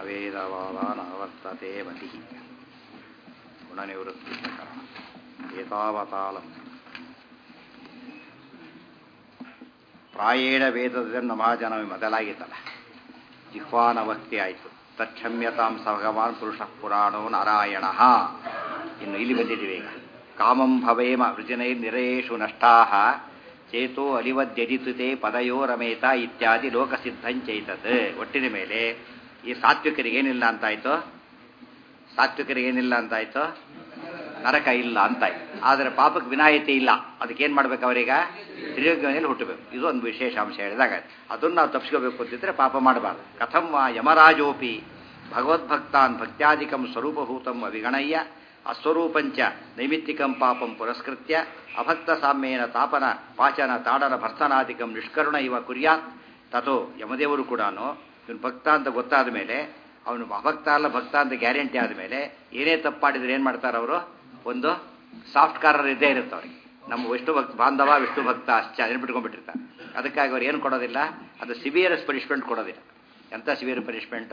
ವೇದವಾದಾನವರ್ತತೆ ಮತಿ ಗುಣನಿವೃತ್ತಿ ಪ್ರಕರಣ ಏತಾವತಾಲಂ ಪ್ರಾಯೇಣ ವೇದದ ಮಹಾಜನ ಮೊದಲಾಗಿತ್ತಲ್ಲ ಜಿಹ್ವಾನವಕ್ತಿ ಆಯಿತು ತಕ್ಷಮ್ಯತಾಂ ಸ ಭಗವಾನ್ ಪುರುಷ ಪುರಾಣೋ ನಾರಾಯಣ ಇನ್ನು ಇಲ್ಲಿ ಬಂದಿದ್ದೀವಿ ಈಗ ಕಾಮಂ ಭವೇಮ ವೃಜನೈ ನಿರೇಶು ನಷ್ಟಾ ಚೇತೋ ಅಲಿವದ್ಯಜಿತುತೆ ಪದಯೋ ರಮೇತ ಇತ್ಯಾದಿ ಲೋಕಸಿದ್ಧಂಚೈತತ್ ಒಟ್ಟಿನ ಮೇಲೆ ಈ ಸಾತ್ವಿಕರಿಗೆ ಏನಿಲ್ಲ ಅಂತಾಯ್ತು ಸಾತ್ವಿಕರಿಗೆ ಏನಿಲ್ಲ ಅಂತಾಯ್ತು ನರಕ ಇಲ್ಲ ಅಂತಾಯ್ತು ಆದರೆ ಪಾಪಕ್ಕೆ ವಿನಾಯಿತಿ ಇಲ್ಲ ಅದಕ್ಕೇನು ಮಾಡ್ಬೇಕು ಅವರೀಗ ತಿರುಗನಲ್ಲಿ ಹುಟ್ಟಬೇಕು ಇದು ಒಂದು ವಿಶೇಷ ಅಂಶ ಹೇಳಿದಾಗ ಅದನ್ನು ನಾವು ತಪ್ಪಿಸ್ಕೋಬೇಕು ಅಂತಿದ್ರೆ ಪಾಪ ಮಾಡಬಾರ್ದು ಕಥಂ ವಾ ಯಮರಾಜೋಪಿ ಭಗವದ್ಭಕ್ತಾನ್ ಭಕ್ತ್ಯಾಧಿಕಂ ಸ್ವರೂಪಭೂತಂ ಅವಿಗಣಯ್ಯ ಅಸ್ವರೂಪಂಚ ನೈಮಿತ್ತಿಕಂ ಪಾಪಂ ಪುರಸ್ಕೃತ್ಯ ಅಭಕ್ತ ಸಾಮ್ಯೇನ ತಾಪನ ಪಾಚನ ತಾಡನ ಭರ್ತನಾದಿಕಂ ನಿಷ್ಕರುಣ ಇವ ಕುರ್ಯಾತ್ ತಥೋ ಯಮದೇವರು ಕೂಡ ಇವನು ಭಕ್ತ ಅಂತ ಗೊತ್ತಾದ ಮೇಲೆ ಅವನು ಅಭಕ್ತ ಅಲ್ಲ ಭಕ್ತ ಅಂತ ಗ್ಯಾರಂಟಿ ಆದಮೇಲೆ ಏನೇ ತಪ್ಪು ಮಾಡಿದ್ರೆ ಏನು ಮಾಡ್ತಾರೆ ಅವರು ಒಂದು ಸಾಫ್ಟ್ ಕಾರ್ನರ್ ಇದ್ದೇ ಇರುತ್ತೆ ಅವ್ರಿಗೆ ನಮ್ಮ ವಿಷ್ಣು ಭಕ್ತ ಬಾಂಧವ ವಿಷ್ಣು ಭಕ್ತ ಅಷ್ಟ ನೆನ್ಬಿಟ್ಕೊಂಡ್ಬಿಟ್ಟಿರ್ತಾರೆ ಅದಕ್ಕಾಗಿ ಅವ್ರು ಏನು ಕೊಡೋದಿಲ್ಲ ಅದು ಸಿವಿಯರಸ್ ಪನಿಷ್ಮೆಂಟ್ ಕೊಡೋದಿಲ್ಲ ಎಂಥ ಸಿವಿಯರ್ ಪನಿಷ್ಮೆಂಟು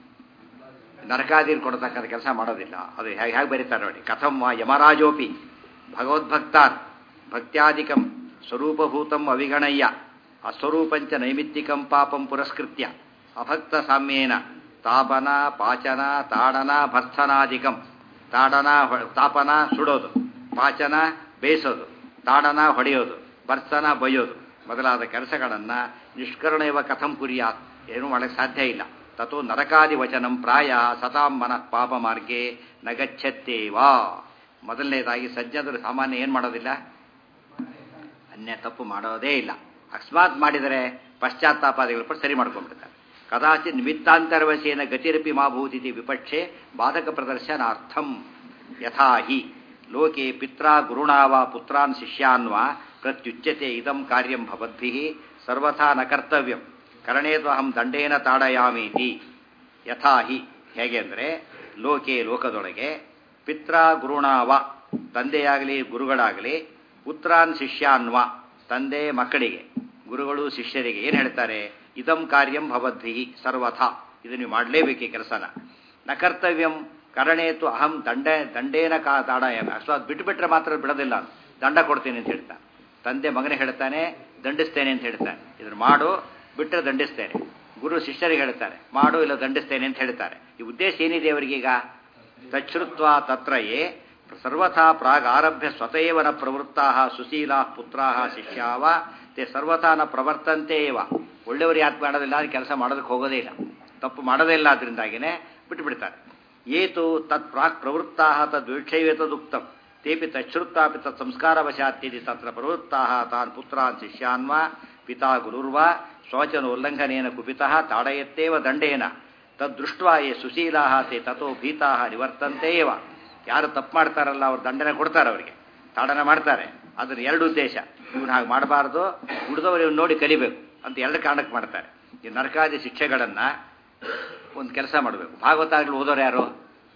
ನರಕಾದಿನ ಕೊಡತಕ್ಕಂಥ ಕೆಲಸ ಮಾಡೋದಿಲ್ಲ ಅದು ಹೇಗೆ ಹೇಗೆ ಬರೀತಾರೆ ನೋಡಿ ಕಥಂ ವಾ ಯಮರಾಜೋಪಿ ಭಗವದ್ಭಕ್ತಾನ್ ಭಕ್ತ್ಯಾದಿಕಂ ಸ್ವರೂಪಭೂತಂ ಅವಿಗಣಯ್ಯ ಅಸ್ವರೂಪಂಚ ನೈಮಿತ್ತಿಕಂ ಪಾಪಂ ಪುರಸ್ಕೃತ್ಯ ಅಭಕ್ತ ಸಾಮ್ಯೇನ ತಾಪನ ಪಾಚನ ತಾಡನ ಭರ್ಥನಾದಿಕಂ ತಾಡನ ತಾಪನ ಸುಡೋದು ಪಾಚನ ಬೇಯಿಸೋದು ತಾಡನ ಹೊಡೆಯೋದು ಭರ್ತನ ಬೈಯೋದು ಮೊದಲಾದ ಕೆಲಸಗಳನ್ನು ನಿಷ್ಕರಣ ಇವ ಕಥಂ ಕುರಿಯಾತ್ ಏನೂ ಮಾಡಕ್ಕೆ ಸಾಧ್ಯ ಇಲ್ಲ ತಥೋ ನರಕಾದಿ ವಚನಂ ಪ್ರಾಯ ಸತಾಂ ಮನಃ ಪಾಪ ಮಾರ್ಗೆ ನಗಚ್ಚತ್ತೇವಾ ಮೊದಲನೇದಾಗಿ ಸಜ್ಜನರು ಸಾಮಾನ್ಯ ಏನು ಮಾಡೋದಿಲ್ಲ ಅನ್ಯ ತಪ್ಪು ಮಾಡೋದೇ ಇಲ್ಲ ಅಕಸ್ಮಾತ್ ಮಾಡಿದರೆ ಪಶ್ಚಾತ್ತಾಪಾದಿಗಳ ಪಟ್ಟು ಸರಿ ಮಾಡ್ಕೊಂಡ್ಬಿಡ್ತಾರೆ ಕದಾಚಿತ್ ನಿಮಿತ್ತಾಂತರವಶೇನ ಗತಿರಪಿ ಮಾಭೂತಿತಿ ವಿಪಕ್ಷೆ ಬಾಧಕ ಪ್ರದರ್ಶನಾರ್ಥಂ ಯಥಾ ಹಿ ಲೋಕೆ ಪಿತ್ರ ಗುರುಣಾ ವಾ ಪುತ್ರಾನ್ ಶಿಷ್ಯಾನ್ ವಾ ಪ್ರತ್ಯುಚ್ಯತೆ ಇದಂ ಕಾರ್ಯಂ ಭವದ್ಭಿ ಸರ್ವಥಾ ನ ಕರ್ತವ್ಯಂ ಕರಣೇತು ಅಹಂ ದಂಡೇನ ತಾಡಯಾಮೀತಿ ಯಥಾ ಹಿ ಹೇಗೆ ಅಂದರೆ ಲೋಕೆ ಲೋಕದೊಳಗೆ ಪಿತ್ರ ಗುರುಣಾವ ತಂದೆಯಾಗಲಿ ಗುರುಗಳಾಗಲಿ ಪುತ್ರಾನ್ ಶಿಷ್ಯಾನ್ವ ತಂದೆ ಮಕ್ಕಳಿಗೆ ಗುರುಗಳು ಶಿಷ್ಯರಿಗೆ ಏನು ಹೇಳ್ತಾರೆ ಇದಂ ಕಾರ್ಯಂ ಭವದ್ಭಿ ಸರ್ವಥಾ ಇದು ನೀವು ಮಾಡಲೇಬೇಕು ಈ ಕೆಲಸನ ನ ಕರ್ತವ್ಯಂ ಕರಣೇತು ಅಹಂ ದಂಡ ದಂಡೇನ ಕಾ ತಾಡಯಾಮಿ ಅಷ್ಟು ಅದು ಬಿಟ್ಟುಬಿಟ್ರೆ ಮಾತ್ರ ಬಿಡೋದಿಲ್ಲ ದಂಡ ಕೊಡ್ತೀನಿ ಅಂತ ಹೇಳ್ತಾನೆ ತಂದೆ ಮಗನಿಗೆ ಹೇಳ್ತಾನೆ ದಂಡಿಸ್ತೇನೆ ಅಂತ ಹೇಳ್ತಾನೆ ಇದನ್ನು ಮಾಡು ಬಿಟ್ಟರೆ ದಂಡಿಸ್ತೇನೆ ಗುರು ಶಿಷ್ಯರಿಗೆ ಹೇಳ್ತಾರೆ ಮಾಡು ಇಲ್ಲ ದಂಡಿಸ್ತೇನೆ ಅಂತ ಹೇಳ್ತಾರೆ ಈ ಉದ್ದೇಶ ಏನಿದೆ ಅವರಿಗೀಗ ತಚ್ಛ್ರುತ್ವ ತತ್ರಯೇ ಸರ್ವಥಾ ಪ್ರಾಗ್ ಆರಭ್ಯ ಸ್ವತೇವನ ಪ್ರವೃತ್ತಾ ಸುಶೀಲಾ ಪುತ್ರಾ ಶಿಷ್ಯಾವ ತೇ ಸರ್ವಥಾ ನ ಪ್ರವರ್ತಂತೆ ಇವ ಒಳ್ಳೆಯವರು ಯಾಕೆ ಮಾಡೋದಿಲ್ಲ ಅದು ಕೆಲಸ ಮಾಡೋದಕ್ಕೆ ಹೋಗೋದೇ ಇಲ್ಲ ತಪ್ಪು ಮಾಡೋದೇ ಇಲ್ಲ ಅದರಿಂದಾಗಿನೇ ಬಿಟ್ಟುಬಿಡ್ತಾರೆ ಏತು ತತ್ ಪ್ರಾಕ್ ಪ್ರವೃತ್ತಾ ತದ್ವೀಕ್ಷೈವೇತದುಕ್ತಂ ತೇಪಿ ತಚ್ಛ್ರುತ್ತಾಪಿ ತತ್ ಸಂಸ್ಕಾರವಶಾತ್ಯದಿ ತತ್ರ ಪ್ರವೃತ್ತಾ ತಾನ್ ಪುತ್ರಾನ್ ಶಿಷ್ಯಾನ್ವ ಪಿತಾ ಗುರುರ್ವ ಶೋಚನೋಲ್ಲಂಘನೇನ ಕುಪಿತಃ ತಾಡಯತ್ತೇವ ದಂಡೇನ ತದ್ದೃಷ್ಟ್ವಾ ಯೇ ಸುಶೀಲಾ ತೇ ತಥೋ ಭೀತಾ ನಿವರ್ತಂತೆ ಏವ ಯಾರು ತಪ್ಪು ಮಾಡ್ತಾರಲ್ಲ ಅವ್ರು ದಂಡನೆ ಕೊಡ್ತಾರೆ ಅವರಿಗೆ ತಾಡನ ಮಾಡ್ತಾರೆ ಅದ್ರ ಎರಡು ಉದ್ದೇಶ ಇವನು ಹಾಗೆ ಮಾಡಬಾರ್ದು ಉಳಿದವರು ಇವ್ನು ನೋಡಿ ಕಲಿಬೇಕು ಅಂತ ಎರಡು ಕಾರಣಕ್ಕೆ ಮಾಡ್ತಾರೆ ಈ ನರಕಾದಿ ಶಿಕ್ಷೆಗಳನ್ನು ಒಂದು ಕೆಲಸ ಮಾಡಬೇಕು ಭಾಗವತಾಗ್ಲು ಓದೋರು ಯಾರು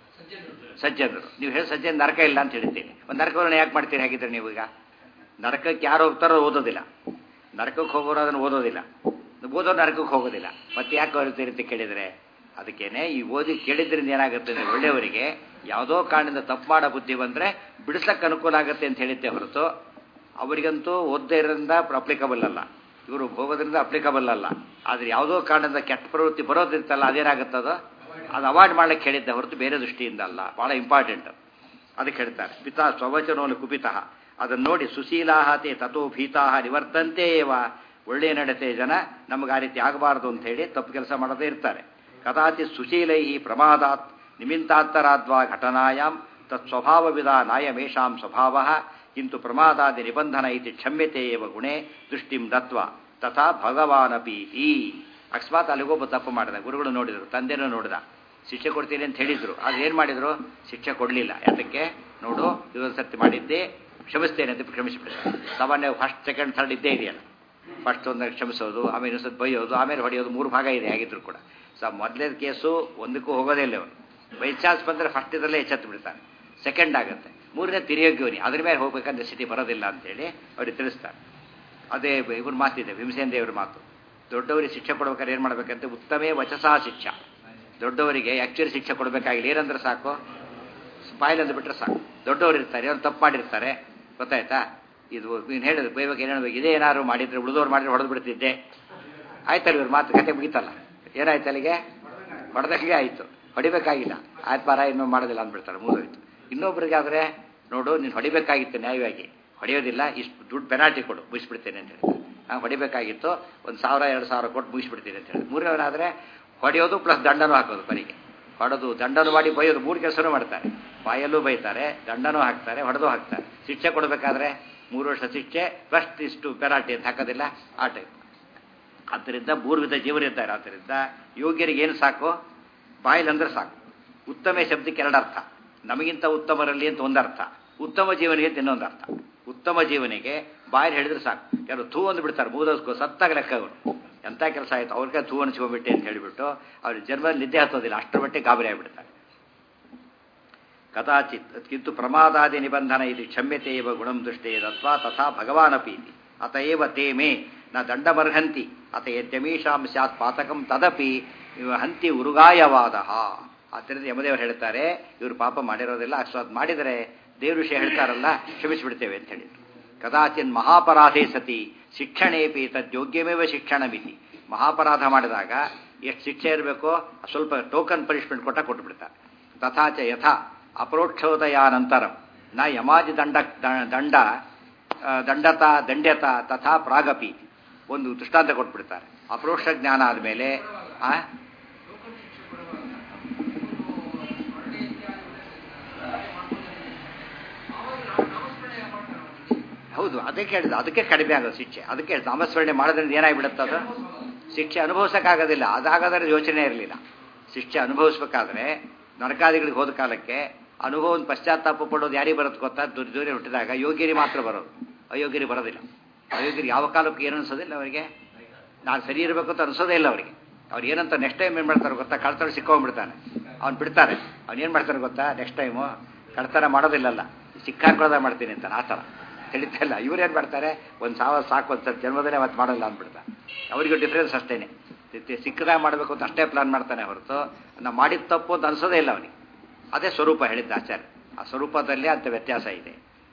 ಸಜ್ಜನರು ನೀವು ಹೇಳಿ ಸಜ್ಜನ ನರಕ ಇಲ್ಲ ಅಂತ ಹೇಳ್ತೀನಿ ಒಂದು ನರಕವನ್ನು ಯಾಕೆ ಮಾಡ್ತೀರಿ ಹಾಗಿದ್ರೆ ನೀವು ಈಗ ನರಕಕ್ಕೆ ಯಾರು ಹೋಗ್ತಾರೋ ಓದೋದಿಲ್ಲ ನರಕಕ್ಕೆ ಹೋಗೋರು ಅದನ್ನು ಓದೋದಿಲ್ಲ ಓದೋ ನರಕಕ್ಕೆ ಹೋಗೋದಿಲ್ಲ ಮತ್ತೆ ಯಾಕೆ ಹೊರತೀರಿ ಅಂತ ಕೇಳಿದರೆ ಅದಕ್ಕೇನೆ ಈ ಓದಿ ಕೇಳಿದ್ರಿಂದ ಏನಾಗುತ್ತೆ ಅಂದರೆ ಒಳ್ಳೆಯವರಿಗೆ ಯಾವುದೋ ಕಾರಣದಿಂದ ತಪ್ಪು ಮಾಡೋ ಬುದ್ಧಿ ಬಂದರೆ ಬಿಡಿಸ್ಲಕ್ಕೆ ಅನುಕೂಲ ಆಗುತ್ತೆ ಅಂತ ಹೇಳಿದ್ದೆ ಹೊರತು ಅವರಿಗಂತೂ ಓದದೇ ಇರೋದ್ರಿಂದ ಅಪ್ಲಿಕಬಲ್ ಅಲ್ಲ ಇವರು ಹೋಗೋದ್ರಿಂದ ಅಪ್ಲಿಕಬಲ್ ಅಲ್ಲ ಆದರೆ ಯಾವುದೋ ಕಾರಣದಿಂದ ಕೆಟ್ಟ ಪ್ರವೃತ್ತಿ ಬರೋದಿರ್ತಲ್ಲ ಅದೇನಾಗುತ್ತದೋ ಅದು ಅವಾಯ್ಡ್ ಮಾಡ್ಲಿಕ್ಕೆ ಹೇಳಿದ್ದೆ ಹೊರತು ಬೇರೆ ದೃಷ್ಟಿಯಿಂದ ಅಲ್ಲ ಭಾಳ ಇಂಪಾರ್ಟೆಂಟ್ ಅದಕ್ಕೆ ಹೇಳ್ತಾರೆ ಪಿತಾ ಸ್ವವಚನೋನು ಕುಪಿತಃ ಅದನ್ನು ನೋಡಿ ಸುಶೀಲಾಹತೆ ತಥೋ ಭೀತಾಹ ನಿವರ್ತಂತೆ ಏವ ಒಳ್ಳೆಯ ನಡತೆ ಜನ ನಮಗೆ ಆ ರೀತಿ ಆಗಬಾರ್ದು ಅಂತ ಹೇಳಿ ತಪ್ಪು ಕೆಲಸ ಮಾಡದೇ ಇರ್ತಾರೆ ಕದಾಚಿ ಸುಶೀಲೈ ಪ್ರಮಾದಾತ್ ನಿಮಿಂತಾಂತರಾದ್ವಾ ಘಟನಾಯಾಂ ತತ್ ಸ್ವಭಾವವಿದ ನಾಯಮೇಷಾಂ ಸ್ವಭಾವ ಕಿಂತು ಪ್ರಮಾದಾದಿ ನಿಬಂಧನ ಇತಿ ಕ್ಷಮ್ಯತೆ ಏವ ಗುಣೆ ದೃಷ್ಟಿಂ ದತ್ವ ತಥಾ ಭಗವಾನಪೀತಿ ಅಕಸ್ಮಾತ್ ಅಲ್ಲಿಗೊಬ್ಬ ತಪ್ಪು ಮಾಡಿದ ಗುರುಗಳು ನೋಡಿದರು ತಂದೆನೂ ನೋಡಿದ ಶಿಕ್ಷೆ ಕೊಡ್ತೀನಿ ಅಂತ ಹೇಳಿದ್ರು ಅದು ಏನು ಮಾಡಿದ್ರು ಶಿಕ್ಷೆ ಕೊಡಲಿಲ್ಲ ಯಾತಕ್ಕೆ ನೋಡು ಇದೊಂದು ಸರ್ತಿ ಮಾಡಿದ್ದೆ ಕ್ಷಮಿಸ್ತೇನೆ ಅಂತ ಕ್ಷಮಿಸಿಬಿಡ್ತಾರೆ ಸಾಮಾನ್ಯ ಫಸ್ಟ್ ಸೆಕೆಂಡ್ ಥರ್ಡ್ ಇದ್ದೇ ಇದೆಯಲ್ಲ ಫಸ್ಟ್ ಒಂದು ಕ್ಷಮಿಸೋದು ಆಮೇಲೆ ಇನ್ನೊಂದು ಬೈಯೋದು ಆಮೇಲೆ ಹೊಡೆಯೋದು ಮೂರು ಭಾಗ ಇದೆ ಆಗಿದ್ರು ಕೂಡ ಸೊ ಮೊದಲನೇ ಕೇಸು ಒಂದಕ್ಕೂ ಹೋಗೋದೇ ಇಲ್ಲ ಅವನು ಬೈ ಚಾನ್ಸ್ ಬಂದರೆ ಫಸ್ಟ್ ಇದರಲ್ಲೇ ಎಚ್ಚೆತ್ತು ಬಿಡ್ತಾನೆ ಸೆಕೆಂಡ್ ಆಗುತ್ತೆ ಮೂರನೇ ತಿರುಯೋಗ್ಯವನಿ ಅದ್ರ ಮೇಲೆ ಹೋಗ್ಬೇಕಂದ್ರೆ ಸ್ಥಿತಿ ಬರೋದಿಲ್ಲ ಅಂತೇಳಿ ಅವ್ರಿಗೆ ತಿಳಿಸ್ತಾರೆ ಅದೇ ಇವ್ರ ಮಾತಿದೆ ಭೀಮಸೇನ ದೇವ್ರ ಮಾತು ದೊಡ್ಡವರಿಗೆ ಶಿಕ್ಷೆ ಕೊಡ್ಬೇಕಾದ್ರೆ ಏನು ಮಾಡ್ಬೇಕಂತೆ ಉತ್ತಮೇ ವಚಸಾ ಶಿಕ್ಷಾ ದೊಡ್ಡವರಿಗೆ ಆ್ಯಕ್ಚುಲಿ ಶಿಕ್ಷೆ ಕೊಡಬೇಕಾಗಿಲ್ಲ ಏನಂದ್ರೆ ಸಾಕು ಬಾಯಲ್ಲಿ ಅಂದ್ಬಿಟ್ರೆ ಸಾಕು ದೊಡ್ಡವರು ಇರ್ತಾರೆ ಅವ್ರು ತಪ್ಪು ಮಾಡಿರ್ತಾರೆ ಗೊತ್ತಾಯ್ತಾ ಇದು ನೀನು ಹೇಳಿದ್ರು ಬೈಬೇಕು ಏನು ಹೇಳ್ಬೇಕು ಇದೇ ಏನಾದ್ರು ಮಾಡಿದ್ರೆ ಉಳಿದವ್ರು ಮಾಡಿದ್ರೆ ಹೊಡೆದು ಬಿಡ್ತಿದ್ದೆ ಆಯ್ತಲ್ಲ ಇವ್ರ ಮಾತು ಕತೆ ಮುಗಿತಲ್ಲ ಏನಾಯ್ತು ಅಲ್ಲಿಗೆ ಹೊಡೆದಂಗೆ ಆಯಿತು ಹೊಡಿಬೇಕಾಗಿಲ್ಲ ಆಯ್ತು ಬಾರ ಇನ್ನೂ ಮಾಡೋದಿಲ್ಲ ಅಂದ್ಬಿಡ್ತಾರೆ ಮುಗಿದೋಯ್ತು ಇನ್ನೊಬ್ರಿಗಾದ್ರೆ ನೋಡು ನೀನು ಹೊಡಿಬೇಕಾಗಿತ್ತು ನ್ಯಾಯವಾಗಿ ಹೊಡೆಯೋದಿಲ್ಲ ಇಷ್ಟು ದುಡ್ಡು ಪೆನಾಲ್ಟಿ ಕೊಡು ಮುಗಿಸ್ಬಿಡ್ತೇನೆ ಅಂತ ಹೇಳ್ತಾರೆ ನಾನು ಹೊಡಿಬೇಕಾಗಿತ್ತು ಒಂದು ಸಾವಿರ ಎರಡು ಸಾವಿರ ಕೊಟ್ಟು ಮುಗಿಸ್ಬಿಡ್ತೀನಿ ಅಂತ ಹೇಳಿ ಮೂರನೇವನಾದರೆ ಹೊಡೆಯೋದು ಪ್ಲಸ್ ದಂಡನೂ ಹಾಕೋದು ಬರಿಗೆ ಹೊಡೆದು ದಂಡನು ಮಾಡಿ ಬೈಯೋದು ಮೂರು ಕೆಲಸನೂ ಮಾಡ್ತಾರೆ ಬಾಯಲ್ಲೂ ಬೈತಾರೆ ದಂಡನೂ ಹಾಕ್ತಾರೆ ಹೊಡೆದು ಹಾಕ್ತಾರೆ ಶಿಕ್ಷೆ ಕೊಡಬೇಕಾದ್ರೆ ಮೂರು ವರ್ಷ ಶಿಕ್ಷೆ ಪ್ಲಸ್ ಇಷ್ಟು ಪೆನಾಲ್ಟಿ ಅಂತ ಹಾಕೋದಿಲ್ಲ ಆ ಟೈಪ್ ಆದ್ದರಿಂದ ಮೂರು ವಿಧ ಜೀವರಿದ್ದಾರೆ ಆದ್ದರಿಂದ ಯೋಗ್ಯರಿಗೆ ಏನು ಸಾಕು ಬಾಯಿಲಂದ್ರೆ ಸಾಕು ಉತ್ತಮ ಶಬ್ದಕ್ಕೆ ಎರಡು ಅರ್ಥ ನಮಗಿಂತ ಉತ್ತಮರಲ್ಲಿ ಅಂತ ಒಂದರ್ಥ ಉತ್ತಮ ಜೀವನಿಗೆ ಅಂತ ಇನ್ನೊಂದು ಅರ್ಥ ಉತ್ತಮ ಜೀವನಿಗೆ ಬಾಯಲ್ಲಿ ಹೇಳಿದ್ರೆ ಸಾಕು ಕೆಲವು ಥೂ ಅಂದು ಬಿಡ್ತಾರೆ ಮೂದೋಸ್ಕೋ ಸತ್ತಾಗ ಲೆಕ್ಕ ಅವರು ಎಂಥ ಕೆಲಸ ಆಯಿತು ಅವ್ರಿಗೆ ಥೂ ಅನಿಸ್ಕೊಂಡ್ಬಿಟ್ಟೆ ಅಂತ ಹೇಳಿಬಿಟ್ಟು ಅವ್ರಿಗೆ ಜನ್ಮದಲ್ಲಿ ನಿದ್ದೆ ಹತ್ತೋದಿಲ್ಲ ಅಷ್ಟರ ಮಟ್ಟಿಗೆ ಗಾಬರಿ ಆಗಿಬಿಡ್ತಾರೆ ಕದಾಚಿತ್ ಕಿಂತು ಪ್ರಮಾದಾದಿ ನಿಬಂಧನ ಇದು ಕ್ಷಮ್ಯತೆ ಇವ ಗುಣಂ ದೃಷ್ಟೇ ದತ್ವಾ ತಥಾ ಭಗವಾನಪಿ ಇತಿ ಅತಏವ ತೇ ಮೇ ನ ದಂಡಮರ್ಹಂತಿ ಅತ ಯದ್ಯಮೀಷಾಂ ಸ್ಯಾತ್ ಪಾತಕಂ ತದಪಿ ಇವ ಹಂತಿ ಉರುಗಾಯವಾದ ಆದ್ದರಿಂದ ಯಮದೇವರು ಹೇಳ್ತಾರೆ ಇವರು ಪಾಪ ಮಾಡಿರೋದಿಲ್ಲ ಅಷ್ಟು ಮಾಡಿದರೆ ದೇವ್ರ ವಿಷಯ ಹೇಳ್ತಾರಲ್ಲ ಕ್ಷಮಿಸಿಬಿಡ್ತೇವೆ ಅಂತ ಹೇಳಿದ್ರು ಕದಾಚಿನ್ ಮಹಾಪರಾಧೇ ಸತಿ ಶಿಕ್ಷಣೇಪಿ ತದ್ಯೋಗ್ಯಮೇವ ಶಿಕ್ಷಣಮಿತಿ ಮಹಾಪರಾಧ ಮಾಡಿದಾಗ ಎಷ್ಟು ಶಿಕ್ಷೆ ಇರಬೇಕೋ ಸ್ವಲ್ಪ ಟೋಕನ್ ಪನಿಷ್ಮೆಂಟ್ ಕೊಟ್ಟ ಕೊಟ್ಟುಬಿಡ್ತಾರೆ ತಥಾಚ ಯಥಾ ಅಪರೋಕ್ಷೋದಯಾನಂತರಂ ನ ಯಮಾದಿ ದಂಡ ದಂಡ ದಂಡತ ದಂಡ್ಯತ ತಥಾ ಪ್ರಾಗಪಿ ಒಂದು ದೃಷ್ಟಾಂತ ಕೊಟ್ಬಿಡ್ತಾರೆ ಅಪರೋಕ್ಷ ಜ್ಞಾನ ಆದಮೇಲೆ ಆ ಹೌದು ಅದಕ್ಕೆ ಹೇಳಿದ ಅದಕ್ಕೆ ಕಡಿಮೆ ಆಗೋದು ಶಿಕ್ಷೆ ಅದಕ್ಕೆ ನಾಮಸ್ಮರಣೆ ಮಾಡೋದ್ರಿಂದ ಏನಾಗ್ಬಿಡುತ್ತೆ ಅದು ಶಿಕ್ಷೆ ಅನುಭವಿಸೋಕ್ಕಾಗೋದಿಲ್ಲ ಅದಾಗದ್ರೆ ಯೋಚನೆ ಇರಲಿಲ್ಲ ಶಿಕ್ಷೆ ಅನುಭವಿಸ್ಬೇಕಾದ್ರೆ ನರಕಾದಿಗಳಿಗೆ ಹೋದ ಕಾಲಕ್ಕೆ ಅನುಭವದ ಪಶ್ಚಾತ್ತಾಪ ಪಡೋದು ಯಾರಿಗೆ ಬರುತ್ತೆ ಗೊತ್ತಾ ದುರ್ಜೋರಿ ಹುಟ್ಟಿದಾಗ ಯೋಗ್ಯರಿ ಮಾತ್ರ ಬರೋದು ಅಯೋಗ್ಯರಿ ಬರೋದಿಲ್ಲ ಅಯೋಗ್ಯರಿ ಯಾವ ಕಾಲಕ್ಕೂ ಏನು ಅನ್ಸೋದಿಲ್ಲ ಅವರಿಗೆ ನಾನು ಸರಿ ಇರಬೇಕು ಅಂತ ಅನ್ಸೋದೇ ಇಲ್ಲ ಅವರಿಗೆ ಅವ್ರು ಏನಂತ ನೆಕ್ಸ್ಟ್ ಟೈಮ್ ಏನು ಮಾಡ್ತಾರೆ ಗೊತ್ತಾ ಕಳ್ತನ ಸಿಕ್ಕೊಂಡ್ಬಿಡ್ತಾನೆ ಅವ್ನು ಬಿಡ್ತಾರೆ ಅವ್ನು ಏನು ಮಾಡ್ತಾರೆ ಗೊತ್ತಾ ನೆಕ್ಸ್ಟ್ ಟೈಮು ಕಳ್ತನ ಮಾಡೋದಿಲ್ಲಲ್ಲ ಸಿಕ್ಕಾಕೊಳ್ಳೋದ ಮಾಡ್ತೀನಿ ಅಂತ ಆ ಥರ ತಿಳಿತಾ ಇಲ್ಲ ಇವ್ರು ಏನು ಮಾಡ್ತಾರೆ ಒಂದು ಸಾವಿರ ಸಾಕು ಒಂದು ಸ್ವಲ್ಪ ಜನ್ಮದಲ್ಲೇ ಅವತ್ತು ಮಾಡೋಲ್ಲ ಅಂದ್ಬಿಡ್ತಾರೆ ಅವರಿಗೂ ಡಿಫ್ರೆನ್ಸ್ ಅಷ್ಟೇನೆ ಸಿಕ್ಕದಾಗ ಮಾಡಬೇಕು ಅಂತ ಅಷ್ಟೇ ಪ್ಲಾನ್ ಮಾಡ್ತಾನೆ ಹೊರತು ನಾವು ಮಾಡಿದ ತಪ್ಪು ಅಂತ ಅನ್ಸೋದೇ ಇಲ್ಲ ಅವನಿಗೆ ಅದೇ ಸ್ವರೂಪ ಹೇಳಿದ್ದ ಆಚಾರ್ಯ ಆ ಸ್ವರೂಪದಲ್ಲೇ ಅಂತ ವ್ಯತ್ಯಾಸ ಇದೆ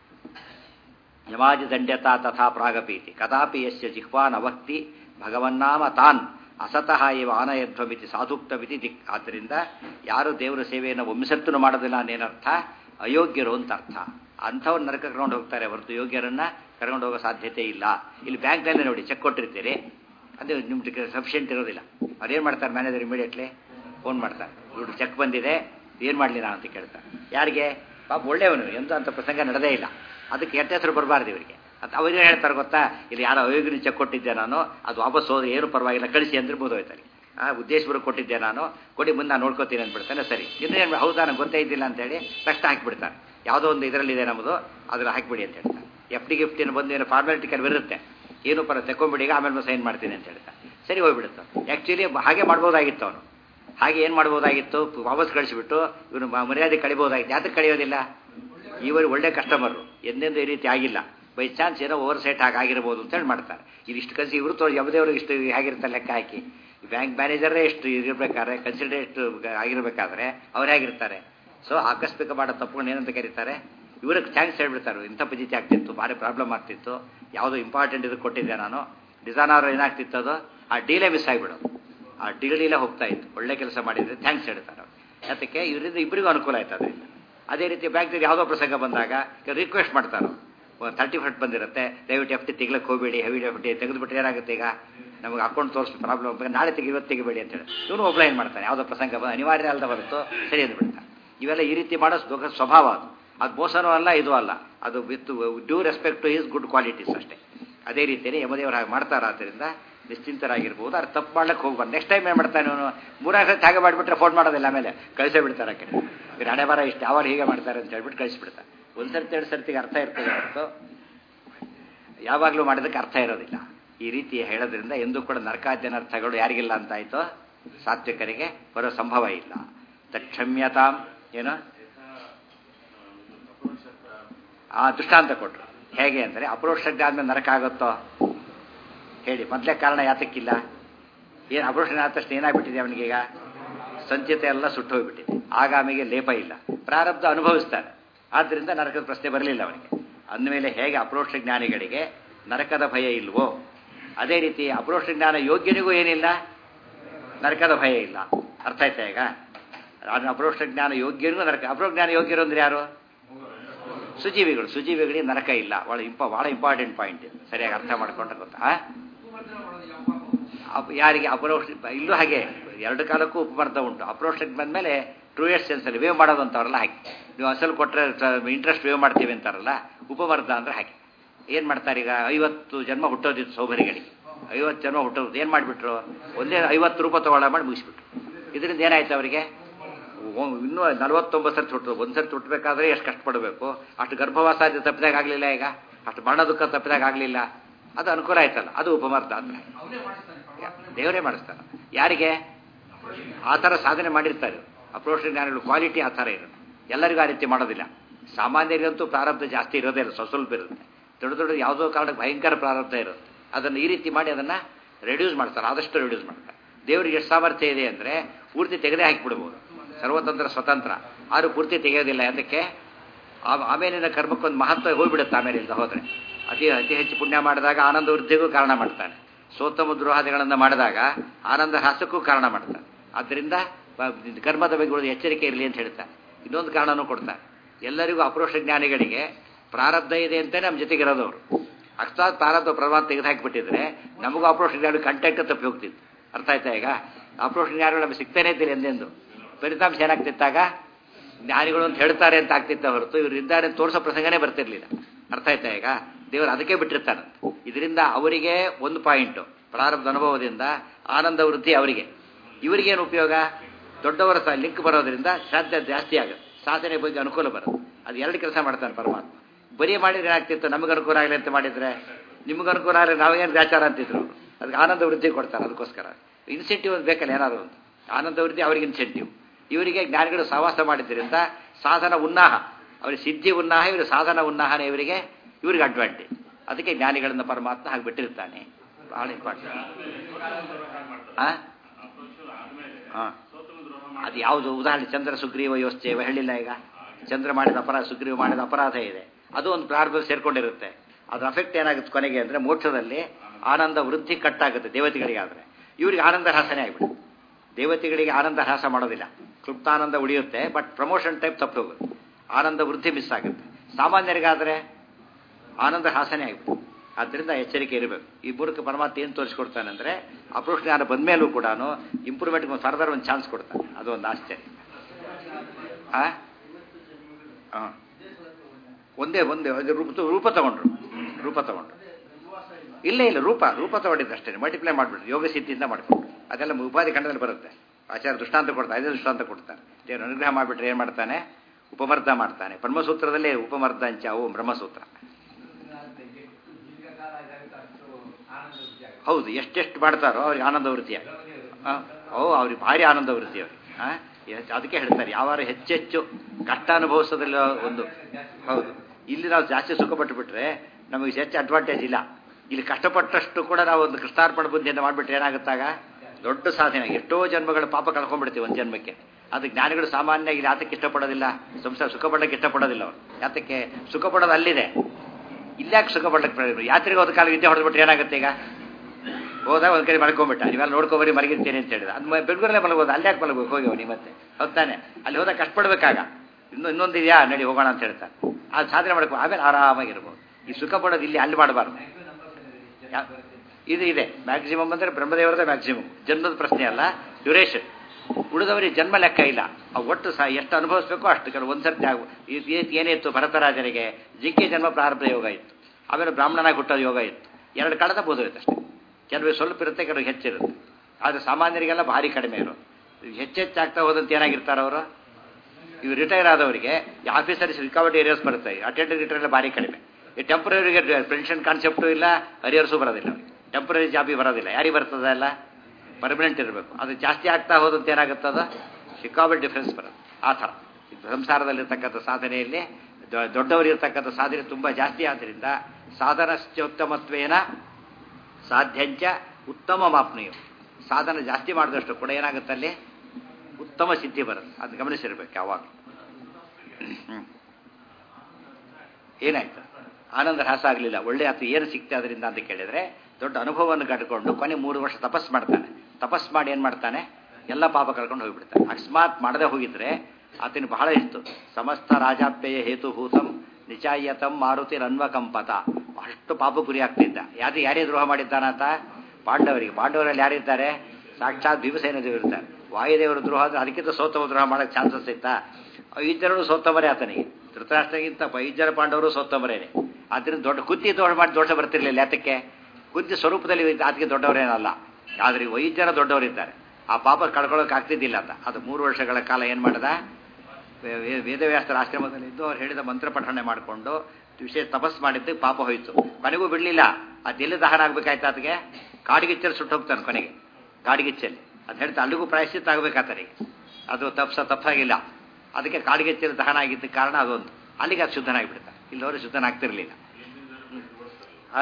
ಯಮಾಜಿ ದಂಡ್ಯತಾ ತಥಾ ಪ್ರಾಗಪೀತಿ ಕದಾಪಿ ಯಸ್ಯ ಜಿಹ್ವಾನ್ ಅವಕ್ತಿ ಭಗವನ್ನಾಮ ತಾನ್ ಅಸತಃ ಇವ ಆನಯಧ್ವಮಿತಿ ಸಾಧುಕ್ತಮಿತಿ ದಿಕ್ ಆದ್ದರಿಂದ ಯಾರು ದೇವರ ಸೇವೆಯನ್ನು ಒಮ್ಮಿಸತ್ತೂ ಮಾಡೋದಿಲ್ಲ ಅನ್ನೇನರ್ಥ ಅಯೋಗ್ಯರು ಅಂತ ಅರ್ಥ ಅಂಥವ್ರು ನರಕ ಕರ್ಕೊಂಡು ಹೋಗ್ತಾರೆ ಹೊರತು ಯೋಗ್ಯರನ್ನ ಕರ್ಕೊಂಡು ಹೋಗೋ ಸಾಧ್ಯತೆ ಇಲ್ಲ ಇಲ್ಲಿ ಬ್ಯಾಂಕ್ನಲ್ಲಿ ನೋಡಿ ಚೆಕ್ ಕೊಟ್ಟಿರ್ತೀರಿ ಅದು ನಿಮ್ಗೆ ಸಫಿಷಿಯೆಂಟ್ ಇರೋದಿಲ್ಲ ಅವ್ರೇನು ಮಾಡ್ತಾರೆ ಮ್ಯಾನೇಜರ್ ಇಮಿಡಿಯೇಟ್ಲಿ ಫೋನ್ ಮಾಡ್ತಾರೆ ದುಡ್ಡು ಚೆಕ್ ಬಂದಿದೆ ಏನು ಮಾಡಲಿ ನಾನು ಅಂತ ಕೇಳ್ತಾರೆ ಯಾರಿಗೆ ಪಾಪ ಒಳ್ಳೆಯವನು ಎಂತ ಅಂತ ಪ್ರಸಂಗ ನಡೆದೇ ಇಲ್ಲ ಅದಕ್ಕೆ ಕೆಟ್ಟ ಹೆಸರು ಬರಬಾರ್ದು ಇವರಿಗೆ ಅದು ಅವ್ರಿಗೆ ಹೇಳ್ತಾರೆ ಗೊತ್ತಾ ಇಲ್ಲಿ ಯಾರೋ ಅಯೋಗ್ಯನ ಚೆಕ್ ಕೊಟ್ಟಿದ್ದೆ ನಾನು ಅದು ವಾಪಸ್ ಹೋದ್ರೆ ಏನು ಪರವಾಗಿಲ್ಲ ಕಳಿಸಿ ಅಂದ್ರೆ ಬೋದೋಯ್ತಾರೆ ಆ ಉದ್ದೇಶಪುರ ಕೊಟ್ಟಿದ್ದೆ ನಾನು ಕೊಡಿ ಮುಂದೆ ನಾನು ನೋಡ್ಕೋತೀನಿ ಅಂದ್ಬಿಡ್ತಾನೆ ಸರಿ ಇನ್ನೇನು ಹೌದಾ ನನಗೆ ಗೊತ್ತೇ ಇದ್ದಿಲ್ಲ ಅಂತೇಳಿ ತಕ್ಷಣ ಹಾಕಿಬಿಡ್ತಾನೆ ಯಾವುದೋ ಒಂದು ಇದರಲ್ಲಿದೆ ನಮ್ಮದು ಅದನ್ನು ಹಾಕಿಬಿಡಿ ಅಂತ ಹೇಳ್ತಾರೆ ಎಫ್ ಟಿ ಗಿಫ್ಟಿನ ಬಂದು ಏನೋ ಫಾರ್ಮಾಲಿಟಿ ಕೆಲವು ಇರುತ್ತೆ ಏನು ಪರ ತೆಕ್ಕೊಂಬಿಡಿ ಆಮೇಲೆ ಸೈನ್ ಮಾಡ್ತೀನಿ ಅಂತ ಹೇಳ್ತಾರೆ ಸರಿ ಹೋಗ್ಬಿಡುತ್ತೆ ಆ್ಯಕ್ಚುಲಿ ಹಾಗೆ ಮಾಡ್ಬೋದಾಗಿತ್ತು ಅವನು ಹಾಗೆ ಏನು ಮಾಡ್ಬೋದಾಗಿತ್ತು ವಾಪಸ್ ಕಳಿಸಿಬಿಟ್ಟು ಇವನು ಮರ್ಯಾದೆ ಕಳಿಬೋದಾಗಿತ್ತು ಯಾತಕ್ಕೆ ಕಳಿಯೋದಿಲ್ಲ ಇವರು ಒಳ್ಳೆ ಕಸ್ಟಮರು ಎಂದೆಂದು ಈ ರೀತಿ ಆಗಿಲ್ಲ ಬೈ ಚಾನ್ಸ್ ಏನೋ ಓವರ್ ಸೈಟ್ ಹಾಗೆ ಆಗಿರ್ಬೋದು ಅಂತ ಹೇಳಿ ಮಾಡ್ತಾರೆ ಇದು ಇಷ್ಟು ಕನ್ಸಿ ಇವರು ತೋರಿಸಿ ಯಾವುದೇವ್ರಿಗೆ ಇಷ್ಟು ಹೇಗಿರ್ತಾರೆ ಲೆಕ್ಕ ಹಾಕಿ ಬ್ಯಾಂಕ್ ಮ್ಯಾನೇಜರೇ ಎಷ್ಟು ಇರಬೇಕಾದ್ರೆ ಕನ್ಸಿಡರೇಟ್ ಆಗಿರಬೇಕಾದ್ರೆ ಅವ್ರು ಹೇಗಿರ್ತಾರೆ ಸೊ ಆಕಸ್ಮಿಕ ಮಾಡೋ ತಪ್ಪುಗಳು ಏನಂತ ಕರೀತಾರೆ ಇವ್ರಿಗೆ ಚಾನ್ಸ್ ಹೇಳ್ಬಿಡ್ತಾರೆ ಇಂಥ ಪಜಿತಿ ಆಗ್ತಿತ್ತು ಭಾರಿ ಪ್ರಾಬ್ಲಮ್ ಆಗ್ತಿತ್ತು ಯಾವುದೋ ಇಂಪಾರ್ಟೆಂಟ್ ಇದು ಕೊಟ್ಟಿದ್ದೆ ನಾನು ಡಿಸೈನರ್ ಏನಾಗ್ತಿತ್ತು ಅದು ಆ ಡೀಲೇ ಮಿಸ್ ಆಗಿಬಿಡೋದು ಆ ಡೀಲ್ ಡೀಲೇ ಹೋಗ್ತಾ ಇತ್ತು ಒಳ್ಳೆ ಕೆಲಸ ಮಾಡಿದ್ರೆ ಥ್ಯಾಂಕ್ಸ್ ಹೇಳ್ತಾರೆ ಅದಕ್ಕೆ ಇವರಿಂದ ಇಬ್ಬರಿಗೂ ಅನುಕೂಲ ಆಯ್ತು ಅದರಿಂದ ಅದೇ ರೀತಿ ಬ್ಯಾಂಕ್ನಲ್ಲಿ ಯಾವುದೋ ಪ್ರಸಂಗ ಬಂದಾಗ ರಿಕ್ವೆಸ್ಟ್ ಮಾಡ್ತಾರೆ ತರ್ಟಿ ಫಸ್ಟ್ ಬಂದಿರುತ್ತೆ ದಯವಿಟ್ಟು ಎಫ್ ಟಿ ತೆಗಿಲಕ್ಕೆ ಹೋಗಬೇಡಿ ಹೆವಿ ಎಫ್ ಟಿ ತೆಗೆದುಬಿಟ್ರೆ ಏನಾಗುತ್ತೆ ಈಗ ನಮಗೆ ಅಕೌಂಟ್ ತೋರಿಸಿ ಪ್ರಾಬ್ಲಮ್ ನಾಳೆ ತೆಗಿ ಇವತ್ತು ತೆಗಿಬೇಡಿ ಅಂತ ಹೇಳಿ ಇವನು ಒಬ್ಲೈನ್ ಮಾಡ್ತಾನೆ ಯಾವುದೋ ಪ್ರಸಂಗ ಬಂದು ಅನಿವಾರ್ಯ ಅಲ್ಲದ ಬರುತ್ತೋ ಸರಿ ಅಂದ್ಬಿಡ್ತಾನೆ ಇವೆಲ್ಲ ಈ ರೀತಿ ಮಾಡೋ ದೊಡ್ಡ ಸ್ವಭಾವ ಅದು ಅದು ಮೋಸನೂ ಅಲ್ಲ ಇದು ಅಲ್ಲ ಅದು with due respect to his good qualities ಅಷ್ಟೇ ಅದೇ ರೀತಿಯೇ ಯಮದೇವರು ಹಾಗೆ ಮಾಡ್ತಾರೆ ಆದ್ದರಿಂದ ನಿಶ್ಚಿಂತರಾಗಿರ್ಬೋದು ಅದು ತಪ್ಪು ಮಾಡ್ಲಿಕ್ಕೆ ಹೋಗ್ಬಾರ್ದು ನೆಕ್ಸ್ಟ್ ಟೈಮ್ ಏನು ಮಾಡ್ತಾನೆ ಅವನು ಮೂರಾರು ಸತಿ ಹಾಗೆ ಮಾಡಿಬಿಟ್ರೆ ಫೋನ್ ಮಾಡೋದಿಲ್ಲ ಆಮೇಲೆ ಕಳಿಸೇ ಬಿಡ್ತಾರೆ ಆ ಕಡೆ ಇವ್ರು ಹಣೆ ಬರ ಇಷ್ಟು ಅವರು ಹೀಗೆ ಮಾಡ್ತಾರೆ ಅಂತ ಹೇಳ್ಬಿಟ್ಟು ಕಳಿಸ್ಬಿಡ್ತಾರೆ ಒಂದು ಸರ್ತಿ ಎರಡು ಸರ್ತಿಗೆ ಅರ್ಥ ಇರ್ತದೆ ಹೊರತು ಯಾವಾಗಲೂ ಮಾಡೋದಕ್ಕೆ ಅರ್ಥ ಇರೋದಿಲ್ಲ ಈ ರೀತಿ ಹೇಳೋದ್ರಿಂದ ಎಂದೂ ಕೂಡ ನರಕಾದ್ಯನರ್ಥಗಳು ಯಾರಿಗಿಲ್ಲ ಅಂತಾಯ್ತು ಸಾತ್ವಿಕರಿಗೆ ಬರೋ ಸಂಭವ ಇಲ್ಲ ತಕ್ಷಮ್ಯತಾಂ ಏನು ಆ ದೃಷ್ಟಾಂತ ಕೊಟ್ಟರು ಹೇಗೆ ಅಂದರೆ ಅಪರೋಕ್ಷ ಆದ್ಮೇಲೆ ನರಕ ಆಗುತ್ತೋ ಹೇಳಿ ಮೊದಲೇ ಕಾರಣ ಯಾತಕ್ಕಿಲ್ಲ ಏನು ಅಪರೋಕ್ಷ ಆದ ತಕ್ಷಣ ಏನಾಗ್ಬಿಟ್ಟಿದೆ ಅವನಿಗೀಗ ಸಂಚಿತ ಎಲ್ಲ ಸುಟ್ಟು ಹೋಗ್ಬಿಟ್ಟಿದೆ ಆಗಾಮಿಗೆ ಲೇಪ ಇಲ್ಲ ಪ್ರಾರಬ್ಧ ಅನುಭವಿಸ್ತಾನೆ ಆದ್ದರಿಂದ ನರಕದ ಪ್ರಶ್ನೆ ಬರಲಿಲ್ಲ ಅವನಿಗೆ ಅಂದಮೇಲೆ ಹೇಗೆ ಅಪ್ರೋಕ್ಷ ಜ್ಞಾನಿಗಳಿಗೆ ನರಕದ ಭಯ ಇಲ್ವೋ ಅದೇ ರೀತಿ ಅಪ್ರೋಕ್ಷ ಜ್ಞಾನ ಯೋಗ್ಯನಿಗೂ ಏನಿಲ್ಲ ನರಕದ ಭಯ ಇಲ್ಲ ಅರ್ಥ ಆಯ್ತಾ ಈಗ ಅದು ಅಪ್ರೋಕ್ಷ ಜ್ಞಾನ ಯೋಗ್ಯನಿಗೂ ನರಕ ಅಪ್ರೋಕ್ಷ ಜ್ಞಾನ ಯೋಗ್ಯರು ಅಂದ್ರೆ ಯಾರು ಸುಜೀವಿಗಳು ಸುಜೀವಿಗಳಿಗೆ ನರಕ ಇಲ್ಲ ಭಾಳ ಇಂಪ ಭಾಳ ಇಂಪಾರ್ಟೆಂಟ್ ಪಾಯಿಂಟ್ ಇದು ಸರಿಯಾಗಿ ಅರ್ಥ ಮಾಡ್ಕೊಂಡ್ರೆ ಗೊತ್ತಾ ಅಪ್- ಯಾರಿಗೆ ಅಪರೋಕ್ಷ ಇಲ್ಲೂ ಹಾಗೆ ಎರಡು ಕಾಲಕ್ಕೂ ಉಪಮರ್ದ ಉಂಟು ಅಪ್ರೋಕ್ಷ ಬಂದಮೇಲೆ ಟೂ ಇಯರ್ಸ್ ಸೆನ್ಸಲ್ಲಿ ವೇವ್ ಮಾಡೋದು ಅಂತಾರಲ್ಲ ಹಾಗೆ ನೀವು ಅಸಲು ಕೊಟ್ಟರೆ ಇಂಟ್ರೆಸ್ಟ್ ವೇವ್ ಮಾಡ್ತೀವಿ ಅಂತಾರಲ್ಲ ಉಪಮರ್ದ ಅಂದ್ರೆ ಹಾಗೆ ಏನು ಮಾಡ್ತಾರೆ ಈಗ ಐವತ್ತು ಜನ್ಮ ಹುಟ್ಟೋದಿತ್ತು ಸೌಭರಿಗಳಿಗೆ ಐವತ್ತು ಜನ್ಮ ಹುಟ್ಟೋದು ಏನು ಮಾಡಿಬಿಟ್ರು ಒಂದೇ ಐವತ್ತು ರೂಪಾಯಿ ತಗೊಳ್ಳ ಮಾಡಿ ಮುಗಿಸ್ಬಿಟ್ರು ಇದರಿಂದ ಏನಾಯ್ತು ಅವರಿಗೆ ಒ- ಇನ್ನೂ ನಲವತ್ತೊಂಬತ್ತು ಸರ್ತಿ ಹುಟ್ಟೋದು ಒಂದು ಸರ್ತಿ ಹುಟ್ಟಬೇಕಾದ್ರೆ ಎಷ್ಟು ಕಷ್ಟಪಡಬೇಕು ಅಷ್ಟು ಗರ್ಭವಾಸ ಅದು ತಪ್ಪಿದಾಗ ಆಗಲಿಲ್ಲ ಈಗ ಅಷ್ಟು ಮರಣ ದುಃಖ ತಪ್ಪಿದಾಗ ಆಗಲಿಲ್ಲ ಅದು ಅನುಕೂಲ ಆಯ್ತಲ್ಲ ಅದು ಉಪಮರ್ದ ಅಂದ್ರೆ ದೇವರೇ ಮಾಡಿಸ್ತಾನೆ ಯಾರಿಗೆ ಆ ಥರ ಸಾಧನೆ ಮಾಡಿರ್ತಾರೆ ಅಪ್ರೋಷ ಜ್ಞಾನಿಗಳು ಕ್ವಾಲಿಟಿ ಆ ಥರ ಇರುತ್ತೆ ಎಲ್ಲರಿಗೂ ಆ ರೀತಿ ಮಾಡೋದಿಲ್ಲ ಸಾಮಾನ್ಯರಿಗಂತೂ ಪ್ರಾರಬ್ಧ ಜಾಸ್ತಿ ಇರೋದೇ ಇಲ್ಲ ಸ್ವಲ್ಪ ಸ್ವಲ್ಪ ಇರುತ್ತೆ ದೊಡ್ಡ ದೊಡ್ಡ ಯಾವುದೋ ಕಾರಣಕ್ಕೆ ಭಯಂಕರ ಪ್ರಾರಬ್ಧ ಇರುತ್ತೆ ಅದನ್ನು ಈ ರೀತಿ ಮಾಡಿ ಅದನ್ನು ರೆಡ್ಯೂಸ್ ಮಾಡ್ತಾರೆ ಆದಷ್ಟು ರೆಡ್ಯೂಸ್ ಮಾಡ್ತಾರೆ ದೇವರಿಗೆ ಎಷ್ಟು ಸಾಮರ್ಥ್ಯ ಇದೆ ಅಂದರೆ ಪೂರ್ತಿ ತೆಗೆದೇ ಹಾಕಿಬಿಡ್ಬೋದು ಸರ್ವತಂತ್ರ ಸ್ವತಂತ್ರ ಆದರೂ ಪೂರ್ತಿ ತೆಗೆಯೋದಿಲ್ಲ ಅದಕ್ಕೆ ಆ- ಆಮೇಲಿನ ಕರ್ಮಕ್ಕೊಂದು ಮಹತ್ವ ಹೋಗ್ಬಿಡುತ್ತೆ ಆಮೇಲಿಂದ ಹೋದರೆ ಅತಿ ಅತಿ ಹೆಚ್ಚು ಪುಣ್ಯ ಮಾಡಿದಾಗ ಆನಂದ ವೃದ್ಧಿಗೂ ಕಾರಣ ಮಾಡ್ತಾನೆ ಸೋತ್ತಮ ದ್ರೋಹಾದಿಗಳನ್ನು ಮಾಡಿದಾಗ ಆನಂದ ಹಾಸಕ್ಕೂ ಕಾರಣ ಮಾಡ್ತಾನೆ ಆದ್ದರಿಂದ ಬ- ಕರ್ಮದ ಬಗ್ಗೆ ಉಳಿದ ಎಚ್ಚರಿಕೆ ಇರಲಿ ಅಂತ ಹೇಳ್ತಾನೆ ಇನ್ನೊಂದು ಕಾರಣನೂ ಕೊಡ್ತಾನೆ ಎಲ್ಲರಿಗೂ ಅಪರೋಕ್ಷ ಜ್ಞಾನಿಗಳಿಗೆ ಪ್ರಾರಬ್ಧ ಇದೆ ಅಂತ ನಮ್ಮ ಜೊತೆಗಿರೋದವರು ಅರ್ಥಾತ್ ಪ್ರಾರಬ್ಧ ಪ್ರಭಾವ ತೆಗೆದು ಹಾಕಿಬಿಟ್ಟಿದ್ರೆ ನಮಗೂ ಅಪ್ರೋಷ ಜ್ಞಾನ ಕಂಟ್ಯಾಕ್ಟ್ ತಪ್ಪಿ ಹೋಗ್ತಿತ್ತು ಅರ್ಥ ಆಯ್ತಾ ಈಗ ಅಪ್ರೋಷ ಜ್ಞಾನಗಳು ನಮಗೆ ಸಿಗ್ತಾನೆ ಇದ್ದೀರಿ ಎಂದೆಂದು ಫಲಿತಾಂಶ ಏನಾಗ್ತಿತ್ತಾಗ ಜ್ಞಾನಿಗಳು ಅಂತ ಹೇಳ್ತಾರೆ ಅಂತ ಆಗ್ತಿತ್ತ ಹೊರತು ಇವರು ಇದ್ದಾರೆ ಅಂತ ತೋರಿಸೋ ಪ್ರಸಂಗನೇ ಬರ್ತಿರ್ಲಿಲ್ಲ ಅರ್ಥ ಆಯ್ತಾ ಈಗ ದೇವರು ಅದಕ್ಕೆ ಬಿಟ್ಟಿರ್ತಾನೆ ಇದರಿಂದ ಅವರಿಗೆ ಒಂದು ಪಾಯಿಂಟು ಪ್ರಾರಬ್ಧ ಅನುಭವದಿಂದ ಆನಂದ ವೃದ್ಧಿ ಅವರಿಗೆ ಇವರಿಗೇನು ಉಪಯೋಗ ದೊಡ್ಡವರ ಸಹ ಲಿಂಕ್ ಬರೋದ್ರಿಂದ ಶ್ರಾದ್ದ ಜಾಸ್ತಿ ಆಗುತ್ತೆ ಸಾಧನೆ ಬಗ್ಗೆ ಅನುಕೂಲ ಬರುತ್ತೆ ಅದು ಎರಡು ಕೆಲಸ ಮಾಡ್ತಾನೆ ಪರಮಾತ್ಮ ಬರೀ ಮಾಡಿದ್ರೆ ಏನಾಗ್ತಿತ್ತು ನಮಗೆ ಅನುಕೂಲ ಆಗಲಿ ಅಂತ ಮಾಡಿದ್ರೆ ನಿಮ್ಗೆ ಅನುಕೂಲ ಆಗಲಿ ನಾವೇನು ವ್ಯಾಚಾರ ಅಂತಿದ್ರು ಅವ್ರು. ಅದಕ್ಕೆ ಆನಂದ ವೃದ್ಧಿ ಕೊಡ್ತಾರೆ ಅದಕ್ಕೋಸ್ಕರ ಇನ್ಸೆಂಟಿವ್ ಒಂದು ಬೇಕಲ್ಲ ಏನಾದ್ರು ಒಂದು ಆನಂದ ವೃದ್ಧಿ ಅವ್ರಿಗೆ ಇನ್ಸೆಂಟಿವ್ ಇವರಿಗೆ ಜ್ಞಾನಿಗಳು ಸಹವಾಸ ಮಾಡಿದ್ರಿಂದ ಸಾಧನ ಉನ್ನಾಹ ಅವರಿಗೆ ಸಿದ್ಧಿ ಉನ್ನಾಹ ಇವರು ಸಾಧನ ಉನ್ನಾಹನೇ ಇವರಿಗೆ ಇವ್ರಿಗೆ ಅಡ್ವಾಂಟೇಜ್ ಅದಕ್ಕೆ ಜ್ಞಾನಿಗಳನ್ನ ಪರಮಾತ್ಮ ಹಾಗೆ ಬಿಟ್ಟಿರ್ತಾನೆ ಬಹಳ ಇಂಪಾರ್ಟೆಂಟ್ ಆ ಹಾಂ ಅದು ಯಾವುದು ಉದಾಹರಣೆ ಚಂದ್ರ ಸುಗ್ರೀವ ಯೋಶ್ಚೇವ ಹೇಳಿಲ್ಲ ಈಗ ಚಂದ್ರ ಮಾಡಿದ ಅಪರಾಧ ಸುಗ್ರೀವ ಮಾಡಿದ ಅಪರಾಧ ಇದೆ ಅದು ಒಂದು ಪ್ರಾರಂಭ ಸೇರ್ಕೊಂಡಿರುತ್ತೆ ಅದ್ರ ಅಫೆಕ್ಟ್ ಏನಾಗುತ್ತೆ ಕೊನೆಗೆ ಅಂದರೆ ಮೋಕ್ಷದಲ್ಲಿ ಆನಂದ ವೃದ್ಧಿ ಕಟ್ಟಾಗುತ್ತೆ ದೇವತೆಗಳಿಗಾದರೆ ಇವರಿಗೆ ಆನಂದ ಹ್ರಾಸನೇ ಆಗಿಬಿಡುತ್ತೆ ದೇವತೆಗಳಿಗೆ ಆನಂದ ಹ್ರಾಸ ಮಾಡೋದಿಲ್ಲ ಕ್ಲುಪ್ತಾನಂದ ಉಳಿಯುತ್ತೆ ಬಟ್ ಪ್ರಮೋಷನ್ ಟೈಪ್ ತಪ್ಪು ಹೋಗುತ್ತೆ ಆನಂದ ವೃದ್ಧಿ ಮಿಸ್ ಆಗುತ್ತೆ ಸಾಮಾನ್ಯರಿಗಾದರೆ ಆನಂದ ಹಾಸನೆ ಆಗಿಬಿಡುತ್ತೆ ಆದ್ದರಿಂದ ಎಚ್ಚರಿಕೆ ಇರಬೇಕು ಈ ಮೂಲಕ ಪರಮಾತ್ಮ ಏನು ತೋರಿಸ್ಕೊಡ್ತಾನೆ ಅಂದರೆ ಅಪ್ರೋಷ್ ಜ್ಞಾನ ಬಂದ ಮೇಲೂ ಕೂಡ ಇಂಪ್ರೂವ್ಮೆಂಟ್ಗೆ ಒಂದು ಫರ್ದರ್ ಒಂದು ಚಾನ್ಸ್ ಕೊಡ್ತಾನೆ ಅದು ಒಂದು ಆಶ್ಚರ್ಯ ಆ? ಆ. ಒಂದೇ ಒಂದೇ ಅದು ರೂಪ ರೂಪ ತಗೊಂಡ್ರು ರೂಪ ತಗೊಂಡ್ರು ಇಲ್ಲ ಇಲ್ಲ ರೂಪ ರೂಪ ತಗೊಂಡಿದ್ದು ಅಷ್ಟೇ ಮಲ್ಟಿಪ್ಲೈ ಮಾಡಿಬಿಟ್ರು ಯೋಗ ಸಿದ್ಧಿಯಿಂದ ಮಾಡಿಕೊಂಡು ಅದೆಲ್ಲ ಉಪಾಧಿ ಖಂಡದಲ್ಲಿ ಬರುತ್ತೆ ಆಚಾರ್ಯ ದೃಷ್ಟಾಂತ ಕೊಡ್ತಾರೆ ಅದೇ ದೃಷ್ಟಾಂತ ಕೊಡ್ತಾರೆ ದೇವರು ಅನುಗ್ರಹ ಮಾಡಿಬಿಟ್ರೆ ಏನು ಮಾಡ್ತಾನೆ ಉಪಮರ್ದ ಮಾಡ್ತಾನೆ ಬ್ರಹ್ಮಸೂತ್ರದಲ್ಲೇ ಉಪಮರ್ದ ಅಂಚ ಅವು ಬ್ರಹ್ಮಸೂತ್ರ ಹೌದು ಎಷ್ಟೆಷ್ಟು ಮಾಡ್ತಾರೋ ಅವ್ರಿಗೆ ಆನಂದ ವೃತ್ತಿಯ ಓ ಅವ್ರಿಗೆ ಭಾರಿ ಆನಂದ ವೃತ್ತಿ ಅವ್ರಿಗೆ ಆ? ಎಷ್ಟ್- ಅದಕ್ಕೆ ಹೇಳ್ತಾರೆ ಯಾವಾರು ಹೆಚ್ಚೆಚ್ಚು ಕಷ್ಟ ಅನುಭವಿಸೋದ್ರಲ್ಲಿ ಒಂದು ಹೌದು ಇಲ್ಲಿ ನಾವು ಜಾಸ್ತಿ ಸುಖಪಟ್ಟು ಬಿಟ್ರೆ ನಮಗೆ ಹೆಚ್ಚು ಅಡ್ವಾಂಟೇಜ್ ಇಲ್ಲ ಇಲ್ಲಿ ಕಷ್ಟಪಟ್ಟಷ್ಟು ಕೂಡ ನಾವು ಒಂದು ಕೃಷ್ಣಾರ್ಪಣ ಬುದ್ಧಿಯಿಂದ ಮಾಡಿಬಿಟ್ರೆ ಏನಾಗುತ್ತಾಗ ದೊಡ್ಡ ಸಾಧನೆ ಎಷ್ಟೋ ಜನ್ಮಗಳ ಪಾಪ ಕಳ್ಕೊಂಡ್ಬಿಡ್ತೀವಿ ಒಂದು ಜನ್ಮಕ್ಕೆ ಅದು ಜ್ಞಾನಿಗಳು ಸಾಮಾನ್ಯ ಇಲ್ಲಿ ಯಾತಕ್ಕೆ ಇಷ್ಟಪಡೋದಿಲ್ಲ ಸಂಸಾರ ಸುಖ ಪಡೋಕ್ಕೆ ಇಷ್ಟಪಡೋದಿಲ್ಲ ಅವರು ಯಾತಕ್ಕೆ ಸುಖ ಪಡೋದು ಅಲ್ಲಿದೆ ಇಲ್ಲಾಕೆ ಸುಖ ಪಡ್ಲಿಕ್ಕೆ ಪ್ರಯೋಜನ ಯಾತ್ರೆಗೆ ಹೋದ ಕಾಲ ವಿದ್ಯೆ ಹೊಡೆದ್ಬಿಟ್ರೆ ಏನಾಗುತ್ತೆ ಈಗ ಹೋದಾಗ ಒಂದು ಕಡೆ ಮಲ್ಕೊಂಡ್ಬಿಟ್ಟ ನೀವೆಲ್ಲ ನೋಡ್ಕೊಬರಿ ಮಲಗಿರ್ತೀನಿ ಅಂತ ಹೇಳಿದ ಅದು ಬೆಂಗಳೂರಲ್ಲೇ ಮಲಗೋದು ಅಲ್ಲಿ ಯಾಕೆ ಮಲಗಬೇಕು ಹೋಗಿ ಅವನಿ ಮತ್ತೆ ಹೊತ್ತಾನೆ ಅಲ್ಲಿ ಹೋದಾಗ ಕಷ್ಟಪಡ್ಬೇಕಾಗ ಇನ್ನೂ ಇನ್ನೊಂದು ಇದೆಯಾ ನಡಿ ಹೋಗೋಣ ಅಂತ ಹೇಳ್ತಾರೆ ಅದು ಸಾಧನೆ ಮಾಡ್ಕೊ ಆಮೇಲೆ ಆರಾಮಾಗಿರ್ಬೋದು ಈ ಸುಖ ಪಡೋದು ಇಲ್ಲಿ ಅಲ್ಲಿ ಮಾಡಬಾರ್ದು ಯಾ- ಇದು ಇದೆ ಮ್ಯಾಕ್ಸಿಮಮ್ ಅಂದರೆ ಬ್ರಹ್ಮದೇವರದ ಮ್ಯಾಕ್ಸಿಮಮ್ ಜನ್ಮದ ಪ್ರಶ್ನೆ ಅಲ್ಲ ಡ್ಯೂರೇಷನ್ ಉಳಿದವರಿಗೆ ಜನ್ಮ ಲೆಕ್ಕ ಇಲ್ಲ ಆ ಒಟ್ಟು ಸಹ ಎಷ್ಟು ಅನುಭವಿಸ್ಬೇಕೋ ಅಷ್ಟು ಕೆಲವು ಒಂದು ಸರ್ತಿ ಆಗು ಈ- ಈ- ಏನಿತ್ತು ಭರತರಾಜನಿಗೆ ಜಿಂಕೆ ಜನ್ಮ ಪ್ರಾರಂಭ ಯೋಗ ಇತ್ತು ಆಮೇಲೆ ಬ್ರಾಹ್ಮಣನಾಗಿ ಹುಟ್ಟೋದು ಯೋಗ ಇತ್ತು ಎರಡು ಕಳೆದ ಬೋಧೋಯ್ತು ಅಷ್ಟೇ ಕೆಲವು ಸ್ವಲ್ಪ ಇರುತ್ತೆ ಕೆಲವು ಹೆಚ್ಚಿರುತ್ತೆ ಆದರೆ ಸಾಮಾನ್ಯರಿಗೆಲ್ಲ ಭಾರಿ ಕಡಿಮೆ ಇರೋದು ಹೆಚ್ಚೆಚ್ಚಾಗ್ತಾ ಹೋದಂತ ಏನಾಗಿರ್ತಾರೆ ಅವರು ಇವು ರಿಟೈರ್ ಆದವರಿಗೆ ಈ ಆಫೀಸರ್ಸ್ ರಿಕವರಿ ಏರಿಯಾಸ್ ಬರುತ್ತೆ ಅಟೆಂಡೆಂಟ್ ರಿಟೈರ್ ಎಲ್ಲ ಭಾರಿ ಕಡಿಮೆ ಈ ಟೆಂಪ್ರರಿಗೆ ಪೆನ್ಷನ್ ಕಾನ್ಸೆಪ್ಟು ಇಲ್ಲ ಹರಿಯರ್ಸು ಬರೋದಿಲ್ಲ ಟೆಂಪ್ರರಿ ಜಾಬಿಗೆ ಬರೋದಿಲ್ಲ ಯಾರಿಗೆ ಬರ್ತದೆ ಅಲ್ಲ ಪರ್ಮನೆಂಟ್ ಇರಬೇಕು ಅದು ಜಾಸ್ತಿ ಆಗ್ತಾ ಹೋದಂತ ಏನಾಗುತ್ತದ ಸಿಕ್ಕಾಬಲ್ ಡಿಫ್ರೆನ್ಸ್ ಬರುತ್ತೆ ಆ ಥರ ಇದು ಸಂಸಾರದಲ್ಲಿರ್ತಕ್ಕಂಥ ಸಾಧನೆಯಲ್ಲಿ ದೊ- ದೊಡ್ಡವರಿರ್ತಕ್ಕಂಥ ಸಾಧನೆ ತುಂಬ ಜಾಸ್ತಿ ಆದ್ದರಿಂದ ಸಾಧನಶ್ಚೋತ್ತಮತ್ವೇನ ಸಾಧ್ಯಂಚ ಉತ್ತಮ ಮಾಪ್ನಿಯು ಸಾಧನ ಜಾಸ್ತಿ ಮಾಡಿದಷ್ಟು ಕೂಡ ಏನಾಗುತ್ತೆ ಅಲ್ಲಿ ಉತ್ತಮ ಸಿದ್ಧಿ ಬರುತ್ತೆ ಅದು ಗಮನಿಸಿರ್ಬೇಕು ಯಾವಾಗ ಏನಾಯ್ತು ಆನಂದ ಹ್ರಾಸ ಆಗಲಿಲ್ಲ ಒಳ್ಳೆ ಆತ ಏನು ಸಿಕ್ತೆ ಅದರಿಂದ ಅಂತ ಕೇಳಿದ್ರೆ ದೊಡ್ಡ ಅನುಭವವನ್ನು ಕಟ್ಕೊಂಡು ಕೊನೆ ಮೂರು ವರ್ಷ ತಪಸ್ ಮಾಡ್ತಾನೆ ತಪಸ್ ಮಾಡಿ ಏನು ಮಾಡ್ತಾನೆ ಎಲ್ಲ ಪಾಪ ಕಳ್ಕೊಂಡು ಹೋಗಿಬಿಡ್ತಾನೆ ಅಕಸ್ಮಾತ್ ಮಾಡದೆ ಹೋಗಿದ್ರೆ ಆತನ ಬಹಳ ಇತ್ತು ಸಮಸ್ತ ರಾಜಾಪ್ಯಯ ಹೇತುಭೂತಂ ನಿಚಾಯತಂ ಮಾರುತಿ ರನ್ವಕಂಪತ ಅಷ್ಟು ಪಾಪ ಗುರಿ ಆಗ್ತಿದ್ದ ಯಾರು ಯಾರೇ ದ್ರೋಹ ಮಾಡಿದ್ದಾನಾತ ಪಾಂಡವರಿಗೆ ಪಾಂಡವರಲ್ಲಿ ಯಾರಿದ್ದಾರೆ ಸಾಕ್ಷಾತ್ ಭೀಮಸೇನ ದೇವರು ಇರ್ತಾರೆ ವಾಯುದೇವರ ದ್ರೋಹ ಅಂದ್ರೆ ಅದಕ್ಕಿಂತ ಸೋತವ ದ್ರೋಹ ಮಾಡೋಕ್ಕೆ ಚಾನ್ಸಸ್ ಇತ್ತಾ ಐದು ಜನರು ಸೋತವರೇ ಆತನಿಗೆ ಧೃತರಾಷ್ಟ್ರಗಿಂತ ಐದು ಜನ ಪಾಂಡವರು ಸೋತವರೇನೆ ಆದ್ದರಿಂದ ದೊಡ್ಡ ಕುದ್ದಿ ದೋಷ ಮಾಡಿ ದೋಷ ಬರ್ತಿರ್ಲಿಲ್ಲ ಯಾತಕ್ಕೆ ಕುದ್ದಿ ಸ್ವರೂಪದಲ್ಲಿ ಆತಗೆ ದೊಡ್ಡವರೇನಲ್ಲ ಆದರೆ ಐದು ಜನ ದೊಡ್ಡವರಿದ್ದಾರೆ ಆ ಪಾಪ ಕಳ್ಕೊಳ್ಳೋಕೆ ಆಗ್ತಿದ್ದಿಲ್ಲ ಅಂತ ಅದು ಮೂರು ವರ್ಷಗಳ ಕಾಲ ಏನು ಮಾಡ್ದ ವೇ- ವೇದವ್ಯಾಸರ ಆಶ್ರಮದಲ್ಲಿ ಇದ್ದು ಅವ್ರು ಹೇಳಿದ ಮಂತ್ರ ಪಠಣೆ ಮಾಡಿಕೊಂಡು ವಿಷಯ ತಪಸ್ ಮಾಡಿದ್ದು ಪಾಪ ಹೋಯಿತು ಕೊನೆಗೂ ಬಿಡಲಿಲ್ಲ ಅದೆಲ್ಲಿ ದಹನ ಆಗ್ಬೇಕಾಯ್ತು ಅದಕ್ಕೆ ಕಾಡಿಗಿಚ್ಚಲ್ಲಿ ಸುಟ್ಟು ಹೋಗ್ತಾನೆ ಕೊನೆಗೆ ಕಾಡಿಗಿಚ್ಚಲ್ಲಿ ಅದು ಹೇಳ್ತಾ ಅಲ್ಲಿಗೂ ಪ್ರಾಯಶ್ಚಿತ್ತ ಆಗ್ಬೇಕಾತನಿಗೆ ಅದು ತಪ್ಸ ತಪ್ಪಾಗಿಲ್ಲ ಅದಕ್ಕೆ ಕಾಡಿಗಿಚ್ಚಲ್ಲಿ ದಹನ ಆಗಿದ್ದ ಕಾರಣ ಅದೊಂದು ಅಲ್ಲಿಗೆ ಅದು ಶುದ್ಧನಾಗಿಬಿಡ್ತಾನೆ ಇಲ್ಲವರು ಶುದ್ಧನಾಗ್ತಿರ್ಲಿಲ್ಲ ಆ?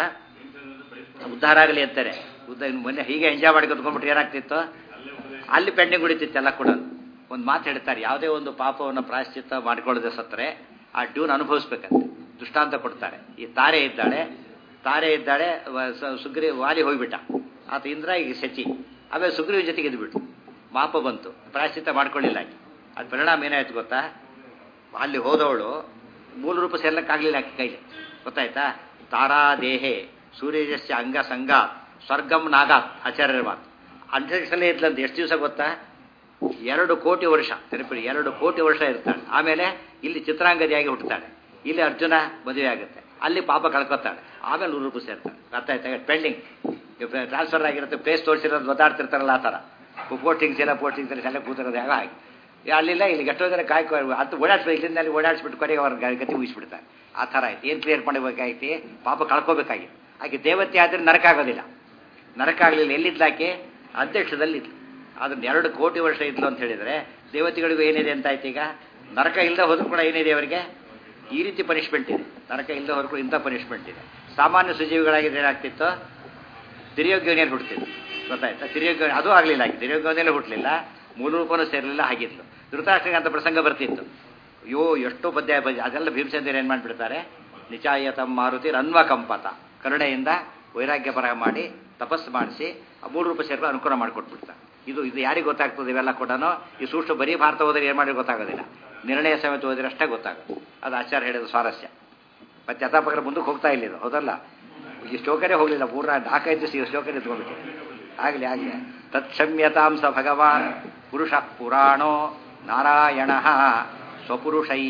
ಉದ್ಧಾರ ಆಗಲಿ ಅಂತಾರೆ ಉದ್ದ ಇನ್ನು ಮೊನ್ನೆ ಹೀಗೆ ಎಂಜಾಯ್ ಮಾಡಿ ಕತ್ಕೊಂಡ್ಬಿಟ್ಟು ಏನಾಗ್ತಿತ್ತು ಅಲ್ಲಿ ಪೆಂಡಿಂಗ್ ಉಳಿತಿತ್ತು ಎಲ್ಲ ಕೂಡ ಒಂದು ಮಾತು ಹೇಳ್ತಾರೆ ಯಾವುದೇ ಒಂದು ಪಾಪವನ್ನು ಪ್ರಾಯಶ್ಚಿತ್ತ ಮಾಡಿಕೊಳ್ಳದೆ ಸತ್ತರೆ ಆ ಡ್ಯೂನ್ ಅನುಭವಿಸ್ಬೇಕಂತೆ ದೃಷ್ಟಾಂತ ಕೊಡ್ತಾರೆ ಈ ತಾರೆ ಇದ್ದಾಳೆ ತಾರೆ ಇದ್ದಾಳೆ ವ- ಸ- ಸುಗ್ರಿ ವಾಲಿ ಹೋಗ್ಬಿಟ್ಟ ಆತ ಇಂದ್ರ ಈಗ ಶಚಿ ಆಮೇಲೆ ಸುಗ್ರೀವ ಜೊತೆಗೆ ಇದ್ಬಿಟ್ಟು ಮಾಪ ಬಂತು ಪ್ರಾಯಶ್ಚಿತ್ತ ಮಾಡ್ಕೊಳ್ಳಿಲ್ಲ ಆಕೆ ಅದು ಪರಿಣಾಮ ಏನಾಯ್ತು ಗೊತ್ತಾ ಅಲ್ಲಿ ಹೋದವಳು ಮೂಲ ರೂಪ ಸೇರ್ಲಕ್ಕಾಗಲಿಲ್ಲ ಆಕೆ ಕೈಲಿ ಗೊತ್ತಾಯ್ತಾ ತಾರಾ ದೇಹೆ ಸೂರ್ಯಜಸ್ಯ ಅಂಗ ಸಂಗ ಸ್ವರ್ಗಂ ನಾಗಾತ್ ಆಚಾರ್ಯರ ಮಾತು ಅಂತರಿಕ್ಷಲೇ ಇದ್ಲಂತ ಎಷ್ಟು ದಿವಸ ಗೊತ್ತಾ ಎರಡು ಕೋಟಿ ವರ್ಷ ನೆನಪಿಡಿ ಎರಡು ಕೋಟಿ ವರ್ಷ ಇರ್ತಾಳೆ ಆಮೇಲೆ ಇಲ್ಲಿ ಚಿತ್ರಾಂಗದಿಯಾಗಿ ಹುಟ್ಟುತ್ತಾಳೆ ಇಲ್ಲಿ ಅರ್ಜುನ ಮದುವೆ ಆಗುತ್ತೆ ಅಲ್ಲಿ ಪಾಪ ಕಳ್ಕೊತಾಳೆ ಆಮೇಲೆ ನೂರು ರೂಪಾಯಿ ಸೇರ್ತಾಳೆ ಅರ್ಥ ಆಯ್ತಾ ಪೆಂಡಿಂಗ್ ಟ್ರಾನ್ಸ್ಫರ್ ಆಗಿರುತ್ತೆ ಪ್ಲೇಸ್ ತೋರಿಸಿರೋದು ಒದ್ದಾಡ್ತಿರ್ತಾರಲ್ಲ ಆ ಥರ ಪೋಸ್ಟಿಂಗ್ಸ್ ಎಲ್ಲ ಪೋಸ್ಟಿಂಗ್ಸ್ ಎಲ್ಲ ಸೆಲೆಕ್ಟ್ ಕೂತಿರೋದು ಹೇಗೋ ಹಾಗೆ ಅಲ್ಲಿಲ್ಲ ಇಲ್ಲಿ ಎಷ್ಟೋ ಜನ ಕಾಯ್ಕೊ ಅದು ಓಡಾಡ್ಸ್ಬೇಕು ಇಲ್ಲಿಂದ ಅಲ್ಲಿ ಓಡಾಡಿಸ್ಬಿಟ್ಟು ಕೊನೆಗೆ ಅವ್ರ ಗ- ಗತಿ ಮುಗಿಸ್ಬಿಡ್ತಾರೆ ಆ ಥರ ಆಯ್ತು ಏನು ಕ್ಲಿಯರ್ ಮಾಡಬೇಕಾಯ್ತು ಪಾಪ ಕಳ್ಕೊಬೇಕಾಗಿತ್ತು ಆಕೆ ದೇವತೆ ಆದರೆ ನರಕ ಆಗೋದಿಲ್ಲ ನರಕ ಆಗಲಿಲ್ಲ ಎಲ್ಲಿದ್ಲಾಕೆ ಅಧ್ಯಕ್ಷದಲ್ಲಿ ಇದ್ಲು ಅದನ್ನ ಎರಡು ಕೋಟಿ ವರ್ಷ ಇದ್ಲು ಅಂತ ಹೇಳಿದರೆ ದೇವತೆಗಳಿಗೂ ಏನಿದೆ ಅಂತ ಆಯ್ತು ಈಗ ನರಕ ಇಲ್ಲದೆ ಹೋದ್ರೂ ಕೂಡ ಏನಿದೆ ಅವರಿಗೆ ಈ ರೀತಿ ಪನಿಷ್ಮೆಂಟ್ ಇದೆ ನರಕ ಇಲ್ಲದೆ ಹೋದ್ರೂ ಕೂಡ ಇಂಥ ಪನಿಷ್ಮೆಂಟ್ ಇದೆ ಸಾಮಾನ್ಯ ಸುಜೀವಿಗಳಾಗಿದ್ರೆ ಏನಾಗ್ತಿತ್ತು ತಿರಿಯೋಗ್ಯವನಿಯಲ್ಲಿ ಹುಡ್ತಿದ್ರು ಗೊತ್ತಾಯ್ತಾ ತಿರಿಯೋಗ್ಯ ಅದು ಆಗಲಿಲ್ಲ ಆಗಿ ತಿರಿಯೋಗ್ಯವನಿಯಲ್ಲಿ ಹುಟ್ಟಲಿಲ್ಲ ಮೂಲ ರೂಪನೂ ಸೇರಲಿಲ್ಲ ಹಾಗಿತ್ತು ಧೃತರಾಷ್ಟ್ರಕ್ಕೆ ಅಂತ ಪ್ರಸಂಗ ಬರ್ತಿತ್ತು ಅಯ್ಯೋ ಎಷ್ಟೋ ಪದ್ಯ ಭಜ ಅದೆಲ್ಲ ಭೀಮಸೇಂದ್ರ ಏನು ಮಾಡಿಬಿಡ್ತಾರೆ ನಿಚಾಯತಂ ಮಾರುತಿ ರನ್ವ ಕಂಪತ ಕರುಣೆಯಿಂದ ವೈರಾಗ್ಯ ಬರಹ ಮಾಡಿ ತಪಸ್ಸು ಮಾಡಿಸಿ ಆ ಮೂರು ರೂಪ ಸೇರ್ಕೊಂಡು ಅನುಕೂಲ ಮಾಡಿಕೊಟ್ಬಿಡ್ತಾರೆ ಇದು ಇದು ಯಾರಿಗೆ ಗೊತ್ತಾಗ್ತದೆ ಇವೆಲ್ಲ ಕೂಡ ಈ ಸೂಕ್ಷ್ಮ ಬರೀ ಭಾರತ ಹೋದರೆ ಏನು ಮಾಡಿ ಗೊತ್ತಾಗೋದಿಲ್ಲ ನಿರ್ಣಯ ಸಮೇತ ಓದಿದ್ರೆ ಅಷ್ಟೇ ಗೊತ್ತಾಗೋದು ಅದು ಆಚಾರ್ಯ ಹೇಳಿದ ಸ್ವಾರಸ್ಯ ಮತ್ತೆ ಯಥಾಪಕರ ಮುಂದಕ್ಕೆ ಹೋಗ್ತಾ ಇಲ್ಲ ಇದು ಹೌದಲ್ಲ ಈ ಶ್ಲೋಕನೇ ಹೋಗಲಿಲ್ಲ ಪೂರ್ಣ ನಾಲ್ಕೈದು ದಿವಸ ಈ ಶ್ಲೋಕನೇ ಎತ್ಕೊಂಡ್ಬಿಟ್ಟು ಆಗಲಿ ಆಗಲಿ ತತ್ಕ್ಷಮ್ಯತಾಂ ಸ ಭಗವಾನ್ ಪುರುಷ ಪುರಾಣೋ ನಾರಾಯಣ ಸ್ವಪುರುಷೈ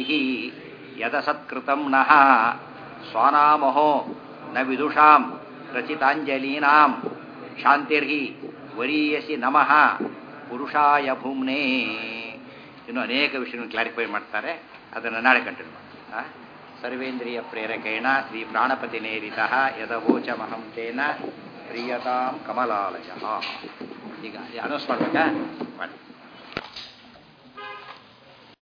ಯದ ಸತ್ಕೃತಂ ನಃ ಸ್ವಾನಾಮಹೋ ನ ವಿದುಷಾಂ ರಚಿತಾಂಜಲೀನಾಂ ಶಾಂತಿರ್ಹಿ ವರೀಯಸಿ ನಮಃ ಪುರುಷಾಯ ಭೂಮ್ನೇ ಇನ್ನು ಅನೇಕ ವಿಷಯಗಳನ್ನು ಕ್ಲಾರಿಫೈ ಮಾಡ್ತಾರೆ ಅದನ್ನು ನಾಳೆ ಕಂಟಿನ್ಯೂ ಮಾಡಿ ಸರ್ವೇಂದ್ರಿಯ ಪ್ರೇರಕೇಣ ಶ್ರೀ ಪ್ರಾಣಪತಿ ನೇರಿತ ಯದವೋಚಮಹಂ ತೇನ ಪ್ರಿಯತಾಂ ಕಮಲಾಲಯ ಈಗ ಅನೌನ್ಸ್ ಮಾಡ್ಬೇಕಾ ಮಾಡಿ